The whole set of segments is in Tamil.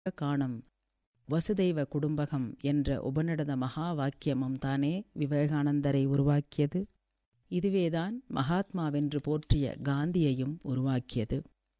காணும் வசுதெய்வ குடும்பகம் என்ற உபநிடத மகா வாக்கியமும் தானே விவேகானந்தரை உருவாக்கியது இதுவேதான் மகாத்மாவென்று போற்றிய காந்தியையும் உருவாக்கியது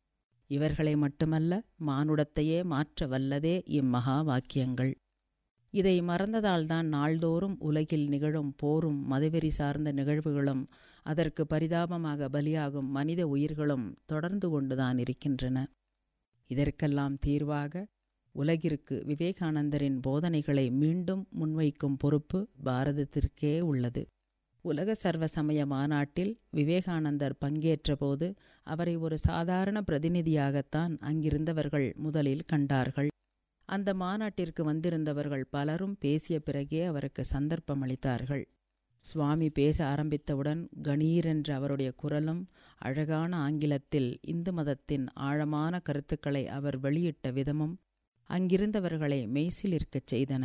இவர்களை மட்டுமல்ல மானுடத்தையே மாற்ற வல்லதே இம்மகா வாக்கியங்கள் இதை மறந்ததால்தான் நாள்தோறும் உலகில் நிகழும் போரும் மதவெறி சார்ந்த நிகழ்வுகளும் அதற்கு பரிதாபமாக பலியாகும் மனித உயிர்களும் தொடர்ந்து கொண்டுதான் இருக்கின்றன இதற்கெல்லாம் தீர்வாக உலகிற்கு விவேகானந்தரின் போதனைகளை மீண்டும் முன்வைக்கும் பொறுப்பு பாரதத்திற்கே உள்ளது உலக சர்வ சமய மாநாட்டில் விவேகானந்தர் பங்கேற்றபோது அவரை ஒரு சாதாரண பிரதிநிதியாகத்தான் அங்கிருந்தவர்கள் முதலில் கண்டார்கள் அந்த மாநாட்டிற்கு வந்திருந்தவர்கள் பலரும் பேசிய பிறகே அவருக்கு சந்தர்ப்பம் அளித்தார்கள் சுவாமி பேச ஆரம்பித்தவுடன் கணீர் என்ற அவருடைய குரலும் அழகான ஆங்கிலத்தில் இந்து மதத்தின் ஆழமான கருத்துக்களை அவர் வெளியிட்ட விதமும் அங்கிருந்தவர்களை மெய்சிலிருக்கச் செய்தன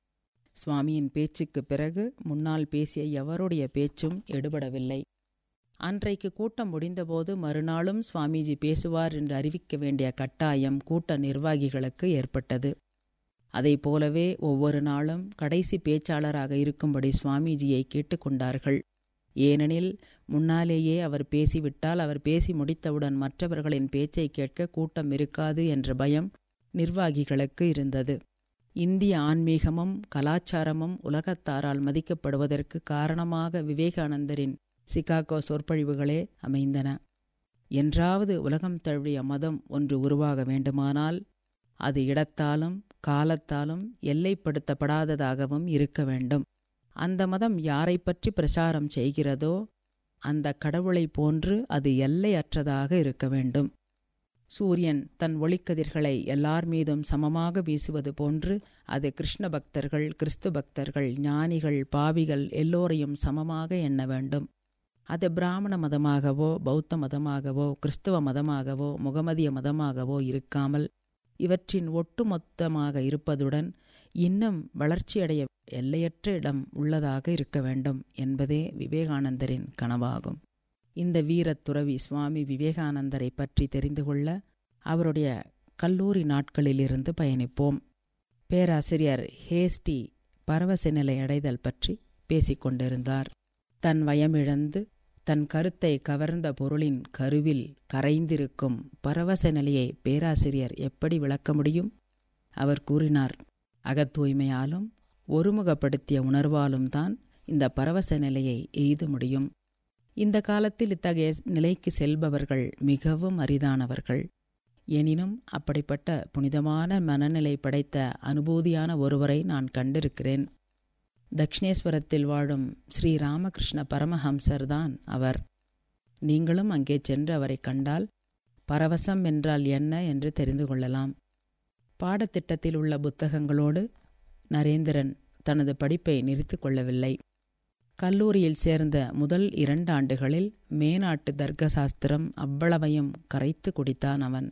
சுவாமியின் பேச்சுக்கு பிறகு முன்னால் பேசிய எவருடைய பேச்சும் எடுபடவில்லை அன்றைக்கு கூட்டம் முடிந்தபோது மறுநாளும் சுவாமிஜி பேசுவார் என்று அறிவிக்க வேண்டிய கட்டாயம் கூட்ட நிர்வாகிகளுக்கு ஏற்பட்டது அதை போலவே ஒவ்வொரு நாளும் கடைசி பேச்சாளராக இருக்கும்படி சுவாமிஜியை கேட்டுக்கொண்டார்கள் ஏனெனில் முன்னாலேயே அவர் பேசிவிட்டால் அவர் பேசி முடித்தவுடன் மற்றவர்களின் பேச்சை கேட்க கூட்டம் இருக்காது என்ற பயம் நிர்வாகிகளுக்கு இருந்தது இந்திய ஆன்மீகமும் கலாச்சாரமும் உலகத்தாரால் மதிக்கப்படுவதற்கு காரணமாக விவேகானந்தரின் சிகாகோ சொற்பொழிவுகளே அமைந்தன என்றாவது உலகம் தழுவிய மதம் ஒன்று உருவாக வேண்டுமானால் அது இடத்தாலும் காலத்தாலும் எல்லைப்படுத்தப்படாததாகவும் இருக்க வேண்டும் அந்த மதம் யாரை பற்றி பிரசாரம் செய்கிறதோ அந்த கடவுளை போன்று அது எல்லையற்றதாக இருக்க வேண்டும் சூரியன் தன் ஒளிக்கதிர்களை எல்லார் மீதும் சமமாக வீசுவது போன்று அது கிருஷ்ண பக்தர்கள் கிறிஸ்து பக்தர்கள் ஞானிகள் பாவிகள் எல்லோரையும் சமமாக எண்ண வேண்டும் அது பிராமண மதமாகவோ பௌத்த மதமாகவோ கிறிஸ்துவ மதமாகவோ முகமதிய மதமாகவோ இருக்காமல் இவற்றின் ஒட்டுமொத்தமாக இருப்பதுடன் இன்னும் வளர்ச்சியடைய எல்லையற்ற இடம் உள்ளதாக இருக்க வேண்டும் என்பதே விவேகானந்தரின் கனவாகும் இந்த வீரத்துறவி சுவாமி விவேகானந்தரை பற்றி தெரிந்து கொள்ள அவருடைய கல்லூரி நாட்களிலிருந்து பயணிப்போம் பேராசிரியர் ஹேஸ்டி பரவச நிலை அடைதல் பற்றி பேசிக்கொண்டிருந்தார் தன் வயமிழந்து தன் கருத்தை கவர்ந்த பொருளின் கருவில் கரைந்திருக்கும் பரவச நிலையை பேராசிரியர் எப்படி விளக்க முடியும் அவர் கூறினார் அகத்தூய்மையாலும் ஒருமுகப்படுத்திய உணர்வாலும் தான் இந்த பரவச நிலையை எய்த முடியும் இந்த காலத்தில் இத்தகைய நிலைக்கு செல்பவர்கள் மிகவும் அரிதானவர்கள் எனினும் அப்படிப்பட்ட புனிதமான மனநிலை படைத்த அனுபூதியான ஒருவரை நான் கண்டிருக்கிறேன் தக்ஷிணேஸ்வரத்தில் வாழும் ஸ்ரீ ராமகிருஷ்ண பரமஹம்சர் தான் அவர் நீங்களும் அங்கே சென்று அவரை கண்டால் பரவசம் என்றால் என்ன என்று தெரிந்து கொள்ளலாம் பாடத்திட்டத்தில் உள்ள புத்தகங்களோடு நரேந்திரன் தனது படிப்பை நிறுத்தி கொள்ளவில்லை கல்லூரியில் சேர்ந்த முதல் இரண்டு ஆண்டுகளில் மேனாட்டு தர்க்க சாஸ்திரம் அவ்வளவையும் கரைத்து குடித்தான் அவன்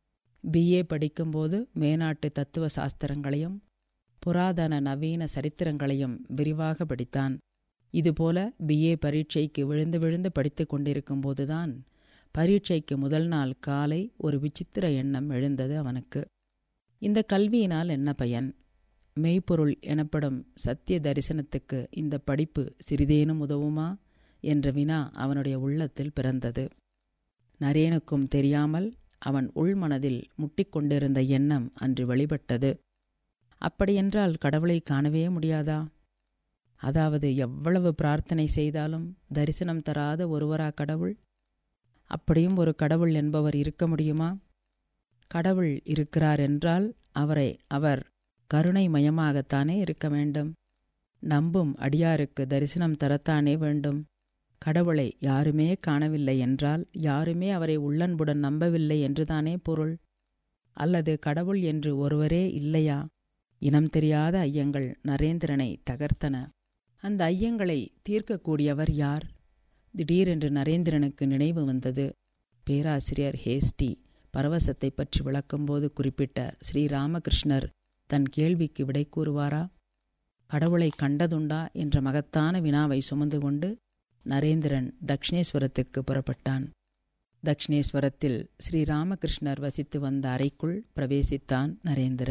பிஏ படிக்கும்போது மேனாட்டு தத்துவ சாஸ்திரங்களையும் புராதன நவீன சரித்திரங்களையும் விரிவாக படித்தான் இதுபோல பிஏ பரீட்சைக்கு விழுந்து விழுந்து படித்து கொண்டிருக்கும் போதுதான் பரீட்சைக்கு முதல் நாள் காலை ஒரு விசித்திர எண்ணம் எழுந்தது அவனுக்கு இந்த கல்வியினால் என்ன பயன் மெய்ப்பொருள் எனப்படும் சத்திய தரிசனத்துக்கு இந்த படிப்பு சிறிதேனும் உதவுமா என்ற வினா அவனுடைய உள்ளத்தில் பிறந்தது நரேனுக்கும் தெரியாமல் அவன் உள்மனதில் முட்டிக்கொண்டிருந்த எண்ணம் அன்று வெளிப்பட்டது அப்படியென்றால் கடவுளை காணவே முடியாதா அதாவது எவ்வளவு பிரார்த்தனை செய்தாலும் தரிசனம் தராத ஒருவரா கடவுள் அப்படியும் ஒரு கடவுள் என்பவர் இருக்க முடியுமா கடவுள் இருக்கிறார் என்றால் அவரை அவர் கருணை மயமாகத்தானே இருக்க வேண்டும் நம்பும் அடியாருக்கு தரிசனம் தரத்தானே வேண்டும் கடவுளை யாருமே காணவில்லை என்றால் யாருமே அவரை உள்ளன்புடன் நம்பவில்லை என்றுதானே பொருள் அல்லது கடவுள் என்று ஒருவரே இல்லையா இனம் தெரியாத ஐயங்கள் நரேந்திரனை தகர்த்தன அந்த ஐயங்களை தீர்க்கக்கூடியவர் யார் திடீரென்று நரேந்திரனுக்கு நினைவு வந்தது பேராசிரியர் ஹேஸ்டி பரவசத்தை பற்றி விளக்கும்போது குறிப்பிட்ட ஸ்ரீராமகிருஷ்ணர் தன் கேள்விக்கு விடை கூறுவாரா கடவுளை கண்டதுண்டா என்ற மகத்தான வினாவை சுமந்து கொண்டு நரேந்திரன் தக்ஷிணேஸ்வரத்துக்கு புறப்பட்டான் தக்ஷிணேஸ்வரத்தில் ஸ்ரீராமகிருஷ்ணர் வசித்து வந்த அறைக்குள் பிரவேசித்தான் நரேந்திரன்